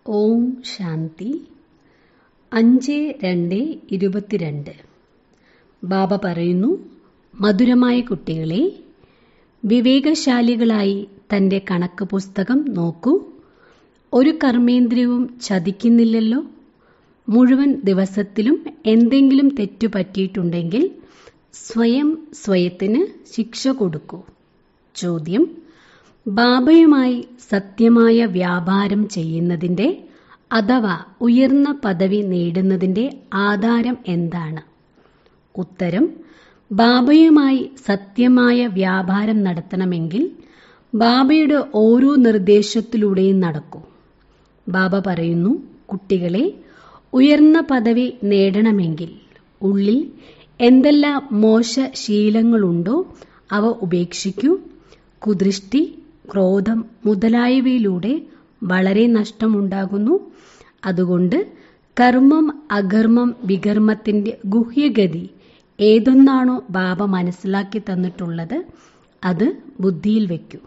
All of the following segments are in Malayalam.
ഓം ശാന്തി അഞ്ച് രണ്ട് ഇരുപത്തിരണ്ട് ബാബ പറയുന്നു മധുരമായ കുട്ടികളെ വിവേകശാലികളായി തന്റെ കണക്ക് പുസ്തകം നോക്കൂ ഒരു കർമ്മേന്ദ്രിയവും ചതിക്കുന്നില്ലല്ലോ മുഴുവൻ ദിവസത്തിലും എന്തെങ്കിലും തെറ്റു പറ്റിയിട്ടുണ്ടെങ്കിൽ സ്വയം സ്വയത്തിന് ശിക്ഷ കൊടുക്കൂ ചോദ്യം ബാബയുമായി സത്യമായ വ്യാപാരം ചെയ്യുന്നതിന്റെ അഥവാ ഉയർന്ന പദവി നേടുന്നതിന്റെ ആധാരം എന്താണ് ഉത്തരം ബാബയുമായി സത്യമായ വ്യാപാരം നടത്തണമെങ്കിൽ ബാബയുടെ ഓരോ നിർദ്ദേശത്തിലൂടെയും നടക്കൂ ബാബ പറയുന്നു കുട്ടികളെ ഉയർന്ന പദവി നേടണമെങ്കിൽ ഉള്ളിൽ എന്തെല്ലാം മോശ ശീലങ്ങളുണ്ടോ അവ ഉപേക്ഷിക്കൂ കുദൃഷ്ടി ക്രോധം മുതലായവയിലൂടെ വളരെ നഷ്ടമുണ്ടാകുന്നു അതുകൊണ്ട് കർമ്മം അകർമ്മം വികർമ്മത്തിന്റെ ഗുഹ്യഗതി ഏതൊന്നാണോ ബാബ മനസ്സിലാക്കി തന്നിട്ടുള്ളത് അത് ബുദ്ധിയിൽ വയ്ക്കൂ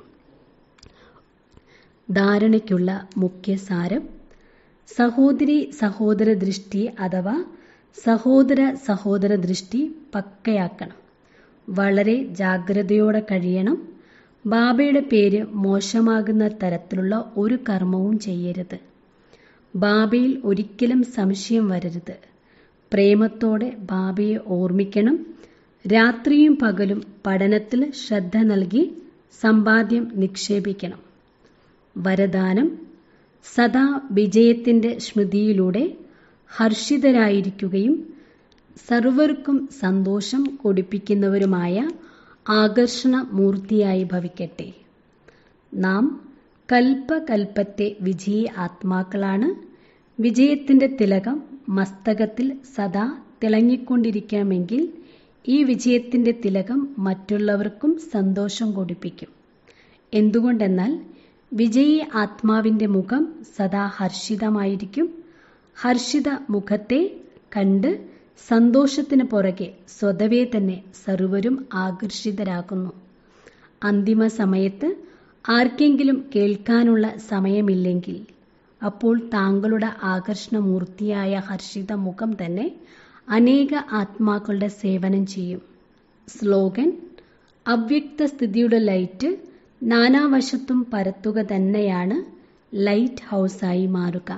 ധാരണയ്ക്കുള്ള മുഖ്യ സാരം സഹോദരി സഹോദര ദൃഷ്ടി അഥവാ സഹോദര സഹോദര ദൃഷ്ടി പക്കയാക്കണം വളരെ ജാഗ്രതയോടെ കഴിയണം ബാബയുടെ പേര് മോശമാകുന്ന തരത്തിലുള്ള ഒരു കർമ്മവും ചെയ്യരുത് ബാബയിൽ ഒരിക്കലും സംശയം വരരുത് പ്രേമത്തോടെ ബാബയെ ഓർമ്മിക്കണം രാത്രിയും പകലും പഠനത്തിൽ ശ്രദ്ധ നൽകി സമ്പാദ്യം നിക്ഷേപിക്കണം വരദാനം സദാ വിജയത്തിന്റെ സ്മൃതിയിലൂടെ ഹർഷിതരായിരിക്കുകയും സർവർക്കും സന്തോഷം കൊടുപ്പിക്കുന്നവരുമായ ആകർഷണ മൂർത്തിയായി ഭവിക്കട്ടെ നാം കൽപ്പകൽപ്പത്തെ വിജയി ആത്മാക്കളാണ് വിജയത്തിന്റെ തിലകം മസ്തകത്തിൽ സദാ തിളങ്ങിക്കൊണ്ടിരിക്കണമെങ്കിൽ ഈ വിജയത്തിന്റെ തിലകം മറ്റുള്ളവർക്കും സന്തോഷം കൊടുപ്പിക്കും എന്തുകൊണ്ടെന്നാൽ വിജയി ആത്മാവിന്റെ മുഖം സദാ ഹർഷിതമായിരിക്കും ഹർഷിത മുഖത്തെ കണ്ട് സന്തോഷത്തിന് പുറകെ സ്വതവേ തന്നെ സർവരും ആകർഷിതരാകുന്നു അന്തിമ സമയത്ത് ആർക്കെങ്കിലും കേൾക്കാനുള്ള സമയമില്ലെങ്കിൽ അപ്പോൾ താങ്കളുടെ ആകർഷണമൂർത്തിയായ ഹർഷിത മുഖം തന്നെ അനേക ആത്മാക്കളുടെ സേവനം ചെയ്യും സ്ലോഗൻ അവ്യക്ത സ്ഥിതിയുടെ ലൈറ്റ് നാനാവശത്തും പരത്തുക തന്നെയാണ് ലൈറ്റ് ഹൗസായി മാറുക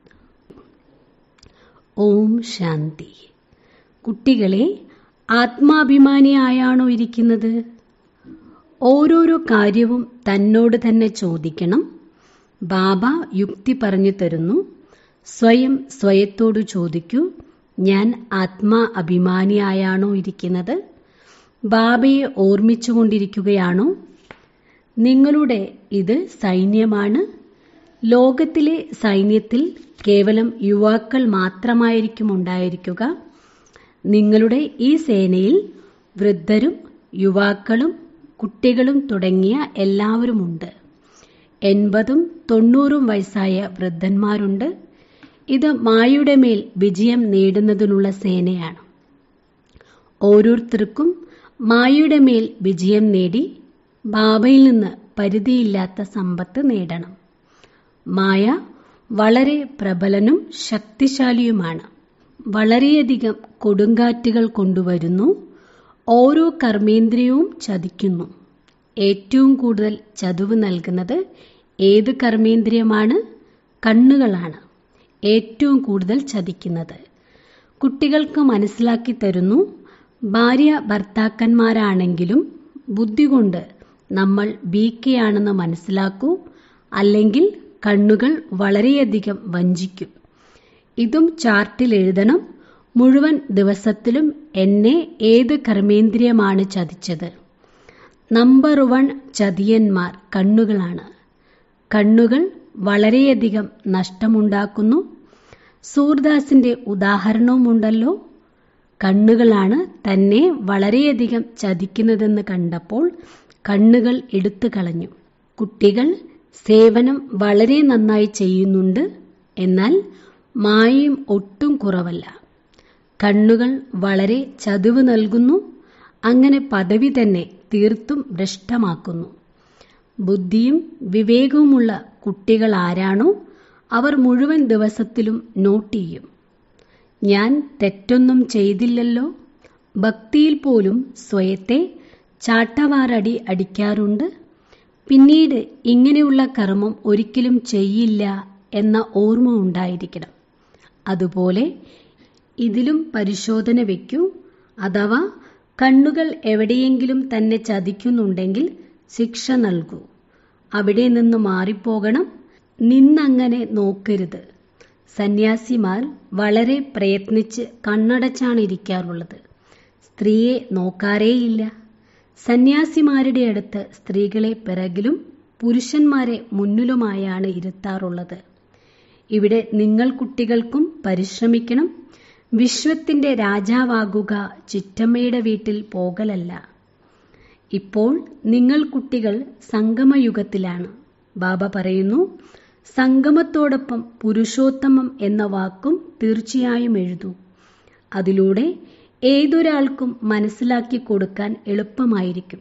ഓം ശാന്തി കുട്ടികളെ ആത്മാഭിമാനിയായാണോ ഇരിക്കുന്നത് ഓരോരോ കാര്യവും തന്നോട് തന്നെ ചോദിക്കണം ബാബ യുക്തി പറഞ്ഞു തരുന്നു സ്വയം സ്വയത്തോട് ചോദിക്കൂ ഞാൻ ആത്മാ അഭിമാനിയായാണോ ഇരിക്കുന്നത് ബാബയെ ഓർമ്മിച്ചുകൊണ്ടിരിക്കുകയാണോ നിങ്ങളുടെ ഇത് സൈന്യമാണ് ലോകത്തിലെ സൈന്യത്തിൽ കേവലം യുവാക്കൾ മാത്രമായിരിക്കും ഉണ്ടായിരിക്കുക നിങ്ങളുടെ ഈ സേനയിൽ വൃദ്ധരും യുവാക്കളും കുട്ടികളും തുടങ്ങിയ എല്ലാവരുമുണ്ട് എൺപതും തൊണ്ണൂറും വയസ്സായ വൃദ്ധന്മാരുണ്ട് ഇത് മായയുടെ മേൽ വിജയം നേടുന്നതിനുള്ള സേനയാണ് ഓരോരുത്തർക്കും മായയുടെ മേൽ വിജയം നേടി ബാബയിൽ നിന്ന് പരിധിയില്ലാത്ത സമ്പത്ത് നേടണം മായ വളരെ പ്രബലനും ശക്തിശാലിയുമാണ് വളരെയധികം കൊടുങ്കാറ്റുകൾ കൊണ്ടുവരുന്നു ഓരോ കർമ്മേന്ദ്രിയവും ചതിക്കുന്നു ഏറ്റവും കൂടുതൽ ചതുവ് നൽകുന്നത് ഏത് കർമ്മേന്ദ്രിയമാണ് കണ്ണുകളാണ് ഏറ്റവും കൂടുതൽ ചതിക്കുന്നത് കുട്ടികൾക്ക് മനസ്സിലാക്കി തരുന്നു ഭാര്യ ഭർത്താക്കന്മാരാണെങ്കിലും ബുദ്ധി കൊണ്ട് നമ്മൾ ബീക്കയാണെന്ന് മനസ്സിലാക്കൂ അല്ലെങ്കിൽ കണ്ണുകൾ വളരെയധികം വഞ്ചിക്കും ഇതും ചാർട്ടിൽ എഴുതണം മുഴുവൻ ദിവസത്തിലും എന്നെ ഏത് കർമ്മേന്ദ്രിയമാണ് ചതിച്ചത് നമ്പർ വൺ ചതിയന്മാർ കണ്ണുകളാണ് കണ്ണുകൾ വളരെയധികം നഷ്ടമുണ്ടാക്കുന്നു സൂർദാസിന്റെ ഉദാഹരണവുമുണ്ടല്ലോ കണ്ണുകളാണ് തന്നെ വളരെയധികം ചതിക്കുന്നതെന്ന് കണ്ടപ്പോൾ കണ്ണുകൾ എടുത്തു കളഞ്ഞു കുട്ടികൾ സേവനം വളരെ നന്നായി ചെയ്യുന്നുണ്ട് എന്നാൽ മായയും ഒട്ടും കുറവല്ല കണ്ണുകൾ വളരെ ചതിവ് നൽകുന്നു അങ്ങനെ പദവി തന്നെ തീർത്തും ഭ്രഷ്ടമാക്കുന്നു ബുദ്ധിയും വിവേകവുമുള്ള കുട്ടികൾ ആരാണോ അവർ മുഴുവൻ ദിവസത്തിലും നോട്ട് ചെയ്യും ഞാൻ തെറ്റൊന്നും ചെയ്തില്ലല്ലോ ഭക്തിയിൽ പോലും സ്വയത്തെ ചാട്ടവാറടി അടിക്കാറുണ്ട് പിന്നീട് ഇങ്ങനെയുള്ള കർമ്മം ഒരിക്കലും ചെയ്യില്ല എന്ന ഓർമ്മ ഉണ്ടായിരിക്കണം അതുപോലെ ഇതിലും പരിശോധന വയ്ക്കൂ അഥവാ കണ്ണുകൾ എവിടെയെങ്കിലും തന്നെ ചതിക്കുന്നുണ്ടെങ്കിൽ ശിക്ഷ നൽകൂ അവിടെ നിന്ന് മാറിപ്പോകണം നിന്നങ്ങനെ നോക്കരുത് സന്യാസിമാർ വളരെ പ്രയത്നിച്ച് കണ്ണടച്ചാണ് ഇരിക്കാറുള്ളത് സ്ത്രീയെ നോക്കാറേയില്ല സന്യാസിമാരുടെ അടുത്ത് സ്ത്രീകളെ പിറകിലും പുരുഷന്മാരെ മുന്നിലുമായാണ് ഇരുത്താറുള്ളത് ഇവിടെ നിങ്ങൾ കുട്ടികൾക്കും പരിശ്രമിക്കണം വിശ്വത്തിന്റെ രാജാവാകുക ചിറ്റമ്മയുടെ വീട്ടിൽ പോകലല്ല ഇപ്പോൾ നിങ്ങൾ കുട്ടികൾ സംഗമയുഗത്തിലാണ് ബാബ പറയുന്നു സംഗമത്തോടൊപ്പം പുരുഷോത്തമം എന്ന വാക്കും തീർച്ചയായും എഴുതൂ അതിലൂടെ ഏതൊരാൾക്കും മനസ്സിലാക്കി കൊടുക്കാൻ എളുപ്പമായിരിക്കും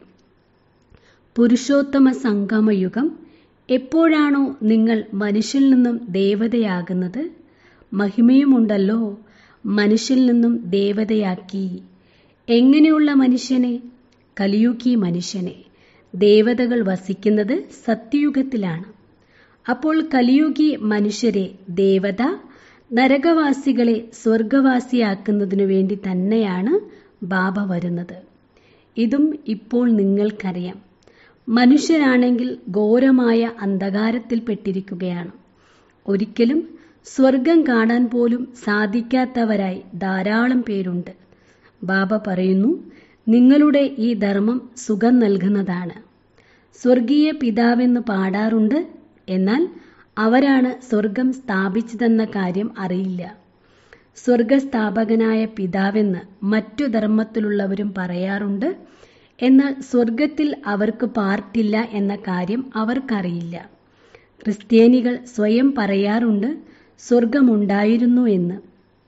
പുരുഷോത്തമ സംഗമയുഗം എപ്പോഴാണോ നിങ്ങൾ മനുഷ്യൽ നിന്നും ദേവതയാകുന്നത് മഹിമയുമുണ്ടല്ലോ മനുഷ്യൽ നിന്നും ദേവതയാക്കി എങ്ങനെയുള്ള മനുഷ്യനെ കലിയുഗി മനുഷ്യനെ ദേവതകൾ വസിക്കുന്നത് സത്യയുഗത്തിലാണ് അപ്പോൾ കലിയുഗി മനുഷ്യരെ ദേവത നരകവാസികളെ സ്വർഗവാസിയാക്കുന്നതിനു വേണ്ടി തന്നെയാണ് ബാബ വരുന്നത് ഇതും ഇപ്പോൾ നിങ്ങൾക്കറിയാം മനുഷ്യരാണെങ്കിൽ ഘോരമായ അന്ധകാരത്തിൽപ്പെട്ടിരിക്കുകയാണ് ഒരിക്കലും സ്വർഗം കാണാൻ പോലും സാധിക്കാത്തവരായി ധാരാളം പേരുണ്ട് ബാബ പറയുന്നു നിങ്ങളുടെ ഈ ധർമ്മം സുഖം നൽകുന്നതാണ് സ്വർഗീയ പിതാവെന്ന് പാടാറുണ്ട് എന്നാൽ അവരാണ് സ്വർഗം സ്ഥാപിച്ചതെന്ന കാര്യം അറിയില്ല സ്വർഗസ്ഥാപകനായ പിതാവെന്ന് മറ്റു ധർമ്മത്തിലുള്ളവരും പറയാറുണ്ട് എന്നാൽ സ്വർഗത്തിൽ അവർക്ക് പാർട്ടില്ല എന്ന കാര്യം അവർക്കറിയില്ല ക്രിസ്ത്യാനികൾ സ്വയം പറയാറുണ്ട് സ്വർഗമുണ്ടായിരുന്നു എന്ന്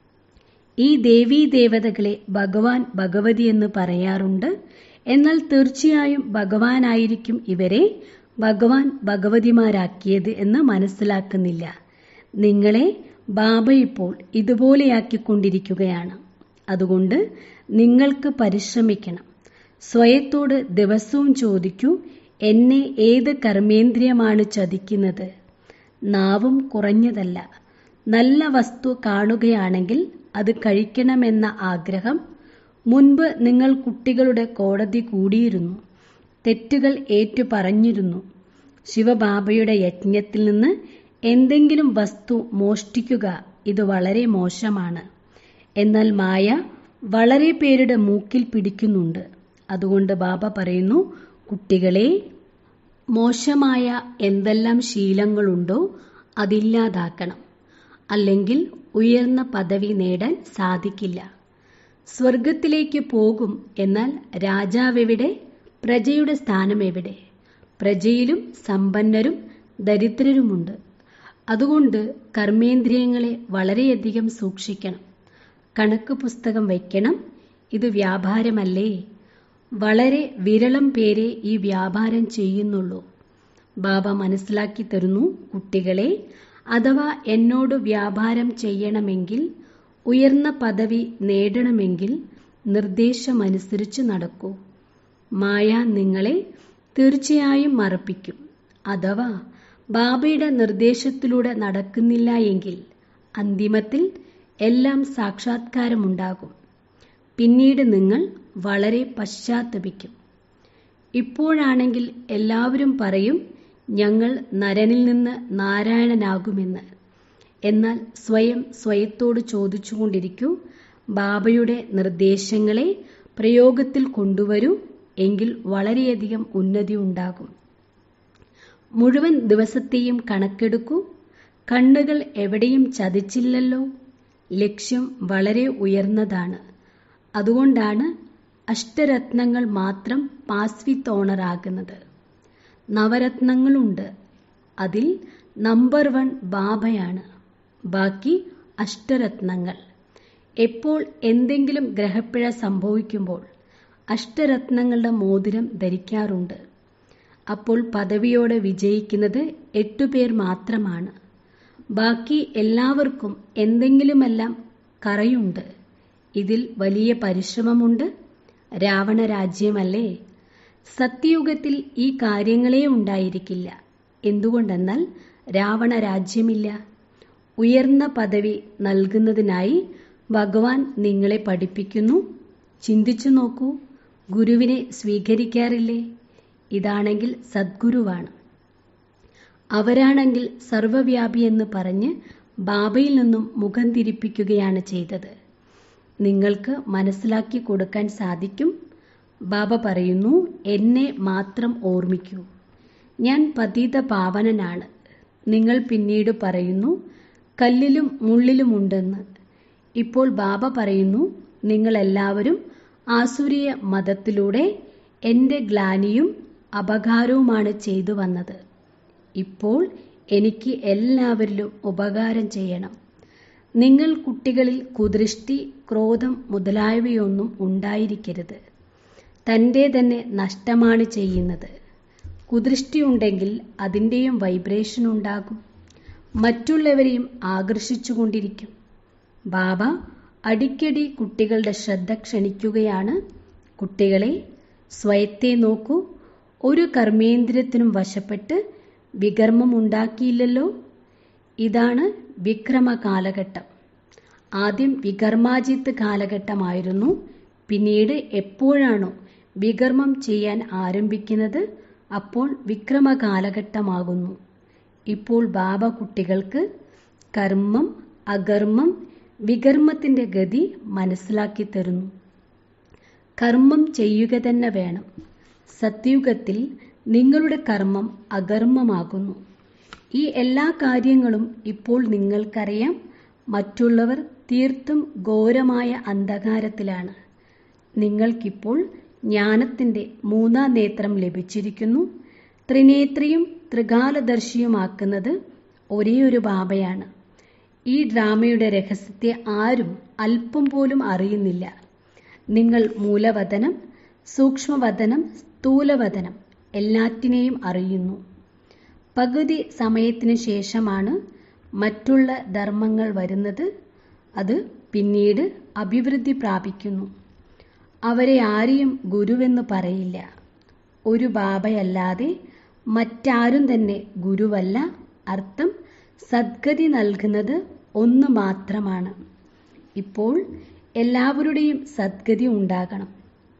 ഈ ദേവീ ദേവതകളെ ഭഗവാൻ ഭഗവതി എന്ന് പറയാറുണ്ട് എന്നാൽ തീർച്ചയായും ഭഗവാനായിരിക്കും ഇവരെ ഭഗവാൻ ഭഗവതിമാരാക്കിയത് എന്ന് മനസ്സിലാക്കുന്നില്ല നിങ്ങളെ ബാബ ഇപ്പോൾ ഇതുപോലെയാക്കിക്കൊണ്ടിരിക്കുകയാണ് അതുകൊണ്ട് നിങ്ങൾക്ക് പരിശ്രമിക്കണം സ്വയത്തോട് ദിവസവും ചോദിക്കൂ എന്നെ ഏത് കർമ്മേന്ദ്രിയമാണ് ചതിക്കുന്നത് നാവും കുറഞ്ഞതല്ല നല്ല വസ്തു കാണുകയാണെങ്കിൽ അത് കഴിക്കണമെന്ന ആഗ്രഹം മുൻപ് നിങ്ങൾ കുട്ടികളുടെ കോടതി കൂടിയിരുന്നു തെറ്റുകൾ ഏറ്റു പറഞ്ഞിരുന്നു ശിവബാബയുടെ യജ്ഞത്തിൽ നിന്ന് എന്തെങ്കിലും വസ്തു മോഷ്ടിക്കുക ഇത് വളരെ മോശമാണ് എന്നാൽ മായ വളരെ പേരുടെ മൂക്കിൽ പിടിക്കുന്നുണ്ട് അതുകൊണ്ട് ബാബ പറയുന്നു കുട്ടികളെ മോശമായ എന്തെല്ലാം ശീലങ്ങളുണ്ടോ അതില്ലാതാക്കണം അല്ലെങ്കിൽ ഉയർന്ന പദവി നേടാൻ സാധിക്കില്ല സ്വർഗത്തിലേക്ക് പോകും എന്നാൽ രാജാവെവിടെ പ്രജയുടെ സ്ഥാനം എവിടെ പ്രജയിലും സമ്പന്നരും ദരിദ്രരുമുണ്ട് അതുകൊണ്ട് കർമ്മേന്ദ്രിയങ്ങളെ വളരെയധികം സൂക്ഷിക്കണം കണക്ക് പുസ്തകം വയ്ക്കണം ഇത് വ്യാപാരമല്ലേ വളരെ വിരളം പേരെ ഈ വ്യാപാരം ചെയ്യുന്നുള്ളൂ ബാബ മനസ്സിലാക്കി തരുന്നു കുട്ടികളെ അഥവാ എന്നോട് വ്യാപാരം ചെയ്യണമെങ്കിൽ ഉയർന്ന പദവി നേടണമെങ്കിൽ നിർദ്ദേശമനുസരിച്ച് നടക്കൂ മായ നിങ്ങളെ തീർച്ചയായും മറപ്പിക്കും അഥവാ ബാബയുടെ നിർദ്ദേശത്തിലൂടെ നടക്കുന്നില്ല എങ്കിൽ അന്തിമത്തിൽ എല്ലാം സാക്ഷാത്കാരമുണ്ടാകും പിന്നീട് നിങ്ങൾ വളരെ പശ്ചാത്തപിക്കും ഇപ്പോഴാണെങ്കിൽ എല്ലാവരും പറയും ഞങ്ങൾ നരനിൽ നിന്ന് നാരായണനാകുമെന്ന് എന്നാൽ സ്വയം സ്വയത്തോട് ചോദിച്ചുകൊണ്ടിരിക്കൂ ബാബയുടെ നിർദ്ദേശങ്ങളെ പ്രയോഗത്തിൽ കൊണ്ടുവരൂ എങ്കിൽ വളരെയധികം ഉന്നതി ഉണ്ടാകും മുഴുവൻ ദിവസത്തെയും കണക്കെടുക്കൂ കണ്ണുകൾ എവിടെയും ചതിച്ചില്ലല്ലോ ലക്ഷ്യം വളരെ ഉയർന്നതാണ് അതുകൊണ്ടാണ് അഷ്ടരത്നങ്ങൾ മാത്രം പാസ് വിത്ത് ഓണർ ആകുന്നത് നവരത്നങ്ങളുണ്ട് അതിൽ നമ്പർ വൺ ബാബയാണ് ബാക്കി അഷ്ടരത്നങ്ങൾ എപ്പോൾ എന്തെങ്കിലും ഗ്രഹപ്പിഴ സംഭവിക്കുമ്പോൾ അഷ്ടരത്നങ്ങളുടെ മോതിരം ധരിക്കാറുണ്ട് അപ്പോൾ പദവിയോടെ വിജയിക്കുന്നത് എട്ടുപേർ മാത്രമാണ് ബാക്കി എല്ലാവർക്കും എന്തെങ്കിലുമെല്ലാം കറയുണ്ട് ഇതിൽ വലിയ പരിശ്രമമുണ്ട് രാവണ രാജ്യമല്ലേ സത്യയുഗത്തിൽ ഈ കാര്യങ്ങളേ ഉണ്ടായിരിക്കില്ല എന്തുകൊണ്ടെന്നാൽ രാവണ രാജ്യമില്ല ഉയർന്ന പദവി നൽകുന്നതിനായി ഭഗവാൻ നിങ്ങളെ പഠിപ്പിക്കുന്നു ചിന്തിച്ചു നോക്കൂ ഗുരുവിനെ സ്വീകരിക്കാറില്ലേ ഇതാണെങ്കിൽ സദ്ഗുരുവാണ് അവരാണെങ്കിൽ സർവവ്യാപി എന്ന് പറഞ്ഞ് ബാബയിൽ നിന്നും മുഖം തിരിപ്പിക്കുകയാണ് ചെയ്തത് നിങ്ങൾക്ക് മനസ്സിലാക്കി കൊടുക്കാൻ സാധിക്കും ബാബ പറയുന്നു എന്നെ മാത്രം ഓർമ്മിക്കൂ ഞാൻ പതീത പാവനനാണ് നിങ്ങൾ പിന്നീട് പറയുന്നു കല്ലിലും മുള്ളിലുമുണ്ടെന്ന് ഇപ്പോൾ ബാബ പറയുന്നു നിങ്ങളെല്ലാവരും ആസുരീയ മതത്തിലൂടെ എൻ്റെ ഗ്ലാനിയും അപകാരവുമാണ് ചെയ്തു വന്നത് ഇപ്പോൾ എനിക്ക് എല്ലാവരിലും ഉപകാരം ചെയ്യണം നിങ്ങൾ കുട്ടികളിൽ കുദൃഷ്ടി ക്രോധം മുതലായവയൊന്നും ഉണ്ടായിരിക്കരുത് തൻ്റെ തന്നെ നഷ്ടമാണ് ചെയ്യുന്നത് കുദൃഷ്ടിയുണ്ടെങ്കിൽ അതിൻ്റെയും വൈബ്രേഷൻ ഉണ്ടാകും മറ്റുള്ളവരെയും ആകർഷിച്ചുകൊണ്ടിരിക്കും ബാബ അടിക്കടി കുട്ടികളുടെ ശ്രദ്ധ ക്ഷണിക്കുകയാണ് കുട്ടികളെ സ്വയത്തെ നോക്കൂ ഒരു കർമ്മേന്ദ്രിയത്തിനും വശപ്പെട്ട് വികർമ്മം ഉണ്ടാക്കിയില്ലല്ലോ ഇതാണ് വിക്രമ കാലഘട്ടം ആദ്യം വികർമാജിത്ത് കാലഘട്ടമായിരുന്നു പിന്നീട് എപ്പോഴാണോ വികർമ്മം ചെയ്യാൻ ആരംഭിക്കുന്നത് അപ്പോൾ വിക്രമ കാലഘട്ടമാകുന്നു ഇപ്പോൾ ബാബ കുട്ടികൾക്ക് കർമ്മം അകർമ്മം വികർമ്മത്തിന്റെ ഗതി മനസ്സിലാക്കി തരുന്നു കർമ്മം ചെയ്യുക തന്നെ വേണം സത്യുഗത്തിൽ നിങ്ങളുടെ കർമ്മം അകർമ്മമാകുന്നു ഈ എല്ലാ കാര്യങ്ങളും ഇപ്പോൾ നിങ്ങൾക്കറിയാം മറ്റുള്ളവർ തീർത്തും ഘോരമായ അന്ധകാരത്തിലാണ് നിങ്ങൾക്കിപ്പോൾ ജ്ഞാനത്തിന്റെ മൂന്നാം നേത്രം ലഭിച്ചിരിക്കുന്നു ത്രിനേത്രിയും ത്രികാലദർശിയുമാക്കുന്നത് ഒരേ ഒരു ബാബയാണ് ഈ ഡ്രാമയുടെ രഹസ്യത്തെ ആരും അല്പം പോലും അറിയുന്നില്ല നിങ്ങൾ മൂലവതനം സൂക്ഷ്മവതനം സ്ഥൂലവതനം എല്ലാറ്റിനെയും അറിയുന്നു പകുതി സമയത്തിന് ശേഷമാണ് മറ്റുള്ള ധർമ്മങ്ങൾ വരുന്നത് അത് പിന്നീട് അഭിവൃദ്ധി പ്രാപിക്കുന്നു അവരെ ആരെയും ഗുരുവെന്ന് പറയില്ല ഒരു ബാബയല്ലാതെ മറ്റാരും തന്നെ ഗുരുവല്ല അർത്ഥം സദ്ഗതി നൽകുന്നത് ഒന്ന് മാത്രമാണ് ഇപ്പോൾ എല്ലാവരുടെയും സദ്ഗതി ഉണ്ടാകണം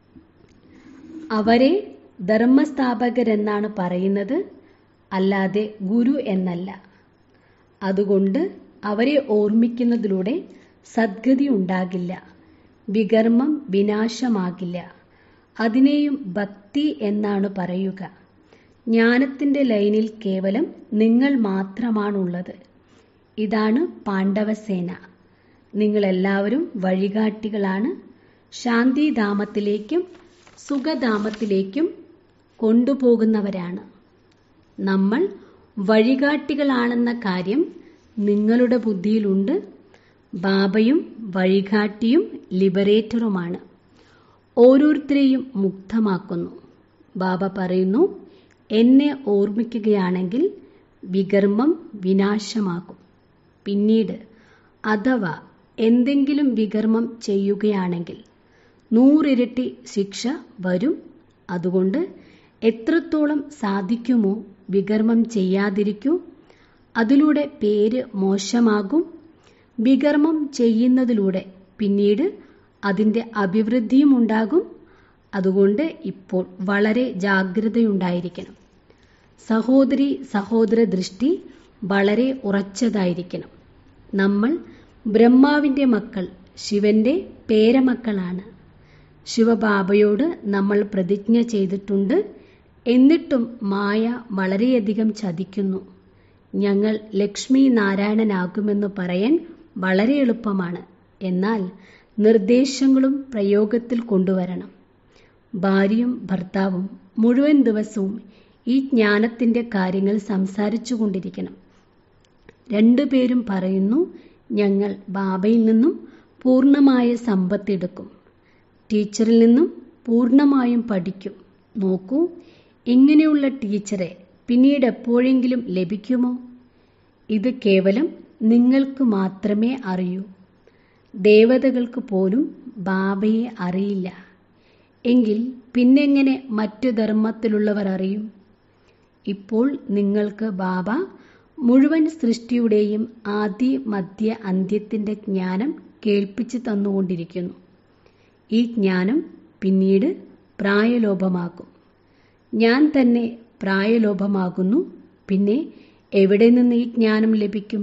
അവരെ ധർമ്മസ്ഥാപകരെന്നാണ് പറയുന്നത് അല്ലാതെ ഗുരു എന്നല്ല അതുകൊണ്ട് അവരെ ഓർമ്മിക്കുന്നതിലൂടെ സദ്ഗതി ഉണ്ടാകില്ല വികർമ്മം വിനാശമാകില്ല അതിനെയും ഭക്തി എന്നാണ് പറയുക ജ്ഞാനത്തിന്റെ ലൈനിൽ കേവലം നിങ്ങൾ മാത്രമാണുള്ളത് ഇതാണ് പാണ്ഡവസേന നിങ്ങളെല്ലാവരും വഴികാട്ടികളാണ് ശാന്തിധാമത്തിലേക്കും സുഖധാമത്തിലേക്കും കൊണ്ടുപോകുന്നവരാണ് നമ്മൾ വഴികാട്ടികളാണെന്ന കാര്യം നിങ്ങളുടെ ബുദ്ധിയിലുണ്ട് ബാബയും വഴികാട്ടിയും ലിബറേറ്ററുമാണ് ഓരോരുത്തരെയും മുക്തമാക്കുന്നു ബാബ പറയുന്നു എന്നെ ഓർമ്മിക്കുകയാണെങ്കിൽ വികർമ്മം വിനാശമാകും പിന്നീട് അഥവാ എന്തെങ്കിലും വികർമ്മം ചെയ്യുകയാണെങ്കിൽ നൂറിരട്ടി ശിക്ഷ വരും അതുകൊണ്ട് എത്രത്തോളം സാധിക്കുമോ വികർമ്മം ചെയ്യാതിരിക്കൂ അതിലൂടെ പേര് മോശമാകും വികർമ്മം ചെയ്യുന്നതിലൂടെ പിന്നീട് അതിൻ്റെ അഭിവൃദ്ധിയും ഉണ്ടാകും അതുകൊണ്ട് ഇപ്പോൾ വളരെ ജാഗ്രതയുണ്ടായിരിക്കണം സഹോദരി സഹോദര ദൃഷ്ടി വളരെ ഉറച്ചതായിരിക്കണം നമ്മൾ ബ്രഹ്മാവിൻ്റെ മക്കൾ ശിവന്റെ പേരമക്കളാണ് ശിവബാബയോട് നമ്മൾ പ്രതിജ്ഞ ചെയ്തിട്ടുണ്ട് എന്നിട്ടും മായ വളരെയധികം ചതിക്കുന്നു ഞങ്ങൾ ലക്ഷ്മി നാരായണനാകുമെന്ന് പറയാൻ വളരെ എളുപ്പമാണ് എന്നാൽ നിർദ്ദേശങ്ങളും പ്രയോഗത്തിൽ കൊണ്ടുവരണം ഭാര്യയും ഭർത്താവും മുഴുവൻ ദിവസവും ഈ ജ്ഞാനത്തിന്റെ കാര്യങ്ങൾ സംസാരിച്ചു കൊണ്ടിരിക്കണം രണ്ടുപേരും പറയുന്നു ഞങ്ങൾ ബാബയിൽ നിന്നും പൂർണ്ണമായ സമ്പത്തെടുക്കും ടീച്ചറിൽ നിന്നും പൂർണ്ണമായും പഠിക്കും നോക്കൂ ഇങ്ങനെയുള്ള ടീച്ചറെ പിന്നീട് എപ്പോഴെങ്കിലും ലഭിക്കുമോ ഇത് കേവലം നിങ്ങൾക്ക് മാത്രമേ അറിയൂ ദേവതകൾക്ക് പോലും ബാബയെ അറിയില്ല എങ്കിൽ പിന്നെങ്ങനെ മറ്റു ധർമ്മത്തിലുള്ളവർ അറിയും ഇപ്പോൾ നിങ്ങൾക്ക് ബാബ മുഴുവൻ സൃഷ്ടിയുടെയും ആദി മധ്യ അന്ത്യത്തിൻ്റെ ജ്ഞാനം കേൾപ്പിച്ചു തന്നുകൊണ്ടിരിക്കുന്നു ഈ ജ്ഞാനം പിന്നീട് പ്രായലോഭമാകും ഞാൻ തന്നെ പ്രായലോഭമാകുന്നു പിന്നെ എവിടെ നിന്ന് ഈ ജ്ഞാനം ലഭിക്കും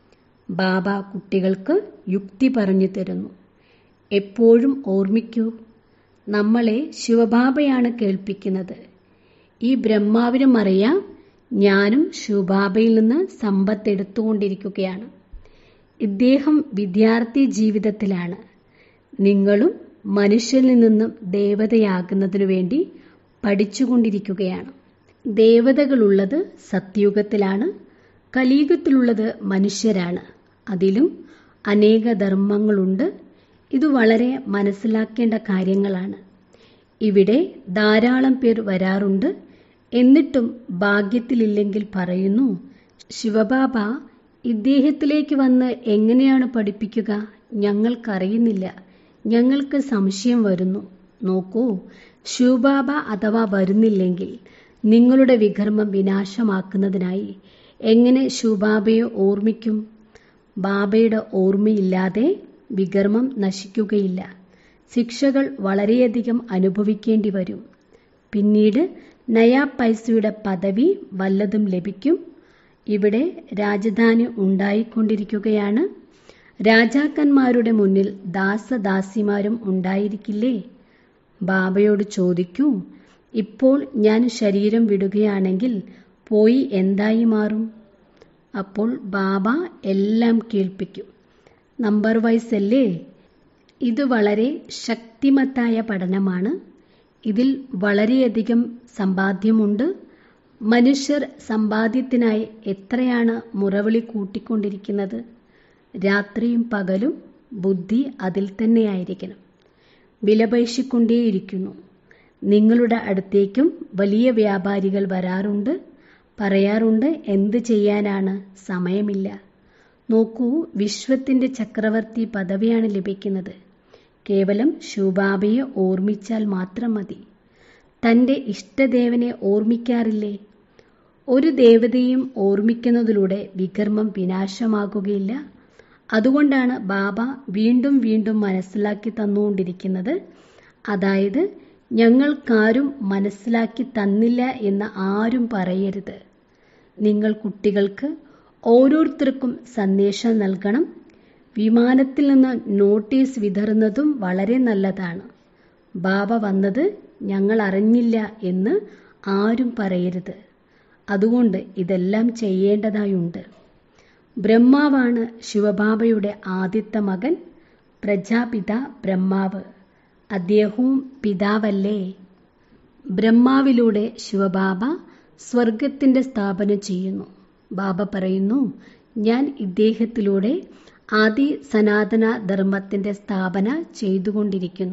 ബാബ കുട്ടികൾക്ക് യുക്തി പറഞ്ഞു തരുന്നു എപ്പോഴും ഓർമ്മിക്കൂ നമ്മളെ ശിവബാബയാണ് കേൾപ്പിക്കുന്നത് ഈ ബ്രഹ്മാവിനും അറിയാം ഞാനും ശിവബാബയിൽ നിന്ന് സമ്പത്ത് എടുത്തുകൊണ്ടിരിക്കുകയാണ് ഇദ്ദേഹം വിദ്യാർത്ഥി ജീവിതത്തിലാണ് നിങ്ങളും മനുഷ്യനിൽ നിന്നും ദേവതയാകുന്നതിനു വേണ്ടി പഠിച്ചുകൊണ്ടിരിക്കുകയാണ് ദേവതകളുള്ളത് സത്യുഗത്തിലാണ് കലിയുഗത്തിലുള്ളത് മനുഷ്യരാണ് അതിലും അനേക ധർമ്മങ്ങളുണ്ട് ഇത് വളരെ മനസ്സിലാക്കേണ്ട കാര്യങ്ങളാണ് ഇവിടെ ധാരാളം പേർ വരാറുണ്ട് എന്നിട്ടും ഭാഗ്യത്തിലില്ലെങ്കിൽ പറയുന്നു ശിവബാബ ഇദ്ദേഹത്തിലേക്ക് വന്ന് എങ്ങനെയാണ് പഠിപ്പിക്കുക ഞങ്ങൾക്കറിയുന്നില്ല ഞങ്ങൾക്ക് സംശയം വരുന്നു നോക്കൂ ശിവബാബ അഥവാ വരുന്നില്ലെങ്കിൽ നിങ്ങളുടെ വികർമ്മം വിനാശമാക്കുന്നതിനായി എങ്ങനെ ശിവബാബയെ ഓർമ്മിക്കും ബാബയുടെ ഓർമ്മയില്ലാതെ വികർമ്മം നശിക്കുകയില്ല ശിക്ഷകൾ വളരെയധികം അനുഭവിക്കേണ്ടി വരും പിന്നീട് നയാ പൈസയുടെ പദവി വല്ലതും ലഭിക്കും ഇവിടെ രാജധാനി ഉണ്ടായിക്കൊണ്ടിരിക്കുകയാണ് രാജാക്കന്മാരുടെ മുന്നിൽ ദാസദാസിമാരും ഉണ്ടായിരിക്കില്ലേ ബാബയോട് ചോദിക്കൂ ഇപ്പോൾ ഞാൻ ശരീരം വിടുകയാണെങ്കിൽ പോയി എന്തായി മാറും അപ്പോൾ ബാബ എല്ലാം കേൾപ്പിക്കും നമ്പർ വൈസ് അല്ലേ ഇത് വളരെ ശക്തിമത്തായ പഠനമാണ് ഇതിൽ വളരെയധികം സമ്പാദ്യമുണ്ട് മനുഷ്യർ സമ്പാദ്യത്തിനായി എത്രയാണ് മുറവിളി കൂട്ടിക്കൊണ്ടിരിക്കുന്നത് രാത്രിയും പകലും ബുദ്ധി അതിൽ തന്നെയായിരിക്കണം വിലപേശിക്കൊണ്ടേയിരിക്കുന്നു നിങ്ങളുടെ അടുത്തേക്കും വലിയ വ്യാപാരികൾ വരാറുണ്ട് പറയാറുണ്ട് എന്ത് ചെയ്യാനാണ് സമയമില്ല നോക്കൂ വിശ്വത്തിന്റെ ചക്രവർത്തി പദവിയാണ് ലഭിക്കുന്നത് കേവലം ശുബാബയെ ഓർമ്മിച്ചാൽ മാത്രം മതി തന്റെ ഇഷ്ടദേവനെ ഓർമ്മിക്കാറില്ലേ ഒരു ദേവതയും ഓർമ്മിക്കുന്നതിലൂടെ വികർമ്മം വിനാശമാകുകയില്ല അതുകൊണ്ടാണ് ബാബ വീണ്ടും വീണ്ടും മനസ്സിലാക്കി തന്നുകൊണ്ടിരിക്കുന്നത് അതായത് ഞങ്ങൾക്കാരും മനസ്സിലാക്കി തന്നില്ല എന്ന് ആരും പറയരുത് നിങ്ങൾ കുട്ടികൾക്ക് ഓരോരുത്തർക്കും സന്ദേശം നൽകണം വിമാനത്തിൽ നിന്ന് നോട്ടീസ് വിതറുന്നതും വളരെ നല്ലതാണ് ബാബ വന്നത് ഞങ്ങൾ അറിഞ്ഞില്ല എന്ന് ആരും പറയരുത് അതുകൊണ്ട് ഇതെല്ലാം ചെയ്യേണ്ടതായുണ്ട് ബ്രഹ്മാവാണ് ശിവബാബയുടെ ആദ്യത്തെ മകൻ പ്രജാപിത ബ്രഹ്മാവ് അദ്ദേഹവും പിതാവല്ലേ ബ്രഹ്മാവിലൂടെ ശിവബാബ സ്വർഗത്തിന്റെ സ്ഥാപനം ചെയ്യുന്നു ബാബ പറയുന്നു ഞാൻ ഇദ്ദേഹത്തിലൂടെ ആദി സനാതന ധർമ്മത്തിന്റെ സ്ഥാപന ചെയ്തുകൊണ്ടിരിക്കുന്നു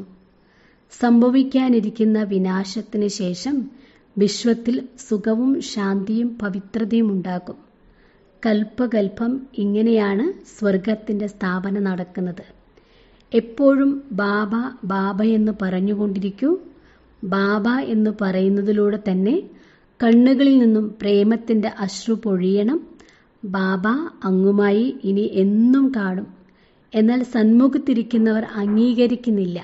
സംഭവിക്കാനിരിക്കുന്ന വിനാശത്തിന് ശേഷം വിശ്വത്തിൽ സുഖവും ശാന്തിയും പവിത്രതയും ഉണ്ടാകും കൽപ്പകൽപ്പം ഇങ്ങനെയാണ് സ്വർഗത്തിന്റെ സ്ഥാപന നടക്കുന്നത് എപ്പോഴും ബാബ ബാബ എന്ന് പറഞ്ഞുകൊണ്ടിരിക്കൂ ബാബ എന്ന് പറയുന്നതിലൂടെ തന്നെ കണ്ണുകളിൽ നിന്നും പ്രേമത്തിന്റെ അശ്രു പൊഴിയണം ബാബ അങ്ങുമായി ഇനി എന്നും കാണും എന്നാൽ സന്മുഖത്തിരിക്കുന്നവർ അംഗീകരിക്കുന്നില്ല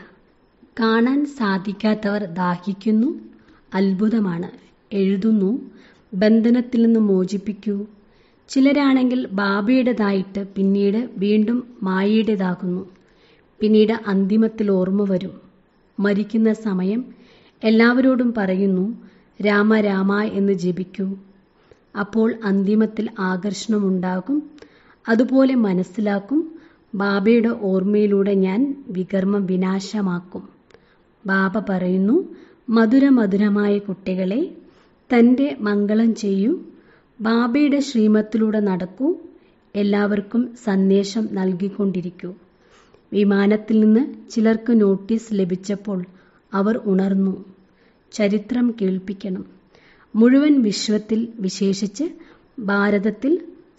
കാണാൻ സാധിക്കാത്തവർ ദാഹിക്കുന്നു അത്ഭുതമാണ് എഴുതുന്നു ബന്ധനത്തിൽ നിന്ന് മോചിപ്പിക്കൂ ചിലരാണെങ്കിൽ ബാബയുടേതായിട്ട് പിന്നീട് വീണ്ടും മായയുടേതാകുന്നു പിന്നീട് അന്തിമത്തിൽ ഓർമ്മ വരും മരിക്കുന്ന സമയം എല്ലാവരോടും പറയുന്നു രാമ രാമ എന്ന് ജപിക്കൂ അപ്പോൾ അന്തിമത്തിൽ ആകർഷണമുണ്ടാകും അതുപോലെ മനസ്സിലാക്കും ബാബയുടെ ഓർമ്മയിലൂടെ ഞാൻ വികർമ്മം വിനാശമാക്കും ബാബ പറയുന്നു മധുര മധുരമായ കുട്ടികളെ തൻ്റെ മംഗളം ചെയ്യൂ ബാബയുടെ ശ്രീമത്തിലൂടെ നടക്കൂ എല്ലാവർക്കും സന്ദേശം നൽകിക്കൊണ്ടിരിക്കൂ വിമാനത്തിൽ നിന്ന് ചിലർക്ക് നോട്ടീസ് ലഭിച്ചപ്പോൾ അവർ ഉണർന്നു ചരിത്രം കേൾപ്പിക്കണം മുഴുവൻ വിശ്വത്തിൽ വിശേഷിച്ച് ഭാരതത്തിൽ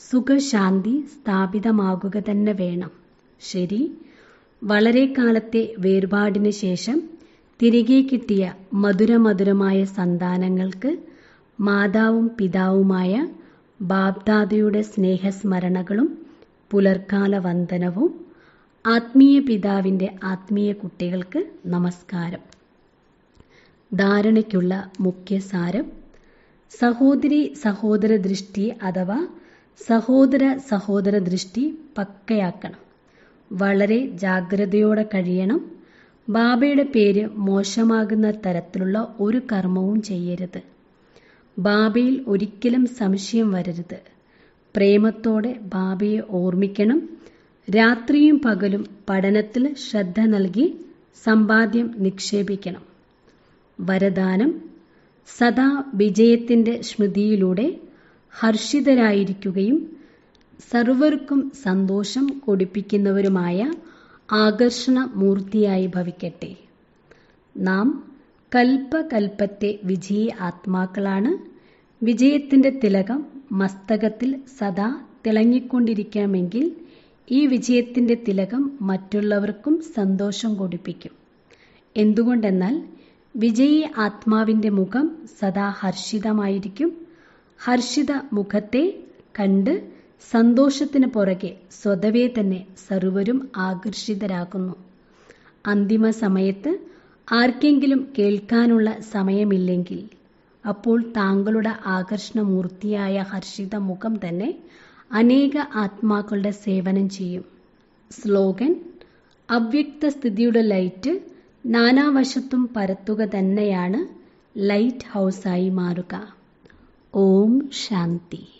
സുഖശാന്തി സ്ഥാപിതമാകുക തന്നെ വേണം ശരി വളരെ കാലത്തെ വേർപാടിന് ശേഷം തിരികെ കിട്ടിയ മധുരമധുരമായ സന്താനങ്ങൾക്ക് മാതാവും പിതാവുമായ ബാബ്ദാദയുടെ സ്നേഹസ്മരണകളും പുലർക്കാല വന്ദനവും ആത്മീയ പിതാവിൻ്റെ ആത്മീയ കുട്ടികൾക്ക് നമസ്കാരം ധാരണയ്ക്കുള്ള മുഖ്യ സാരം സഹോദരി സഹോദര ദൃഷ്ടി അഥവാ സഹോദര സഹോദര ദൃഷ്ടി പക്കയാക്കണം വളരെ ജാഗ്രതയോടെ കഴിയണം ബാബയുടെ പേര് മോശമാകുന്ന തരത്തിലുള്ള ഒരു കർമ്മവും ചെയ്യരുത് ബാബയിൽ ഒരിക്കലും സംശയം വരരുത് പ്രേമത്തോടെ ബാബയെ ഓർമ്മിക്കണം രാത്രിയും പകലും പഠനത്തിൽ ശ്രദ്ധ നൽകി സമ്പാദ്യം നിക്ഷേപിക്കണം വരദാനം സദാ വിജയത്തിന്റെ സ്മൃതിയിലൂടെ ഹർഷിതരായിരിക്കുകയും സർവർക്കും സന്തോഷം കൊടുപ്പിക്കുന്നവരുമായ ആകർഷണ മൂർത്തിയായി ഭവിക്കട്ടെ നാം കൽപ്പകൽപ്പത്തെ വിജയി ആത്മാക്കളാണ് വിജയത്തിന്റെ തിലകം മസ്തകത്തിൽ സദാ തിളങ്ങിക്കൊണ്ടിരിക്കണമെങ്കിൽ ഈ വിജയത്തിന്റെ തിലകം മറ്റുള്ളവർക്കും സന്തോഷം കൊടുപ്പിക്കും എന്തുകൊണ്ടെന്നാൽ വിജയി ആത്മാവിന്റെ മുഖം സദാ ഹർഷിതമായിരിക്കും ഹർഷിത മുഖത്തെ കണ്ട് സന്തോഷത്തിന് പുറകെ സ്വതവേ തന്നെ സർവരും ആകർഷിതരാകുന്നു അന്തിമ സമയത്ത് ആർക്കെങ്കിലും കേൾക്കാനുള്ള സമയമില്ലെങ്കിൽ അപ്പോൾ താങ്കളുടെ ആകർഷണമൂർത്തിയായ ഹർഷിത മുഖം തന്നെ അനേക ആത്മാക്കളുടെ സേവനം ചെയ്യും സ്ലോഗൻ അവ്യക്ത സ്ഥിതിയുടെ ലൈറ്റ് നാനാവശത്തും പരത്തുക തന്നെയാണ് ലൈറ്റ് ഹൗസായി മാറുക ഓം ശാന്തി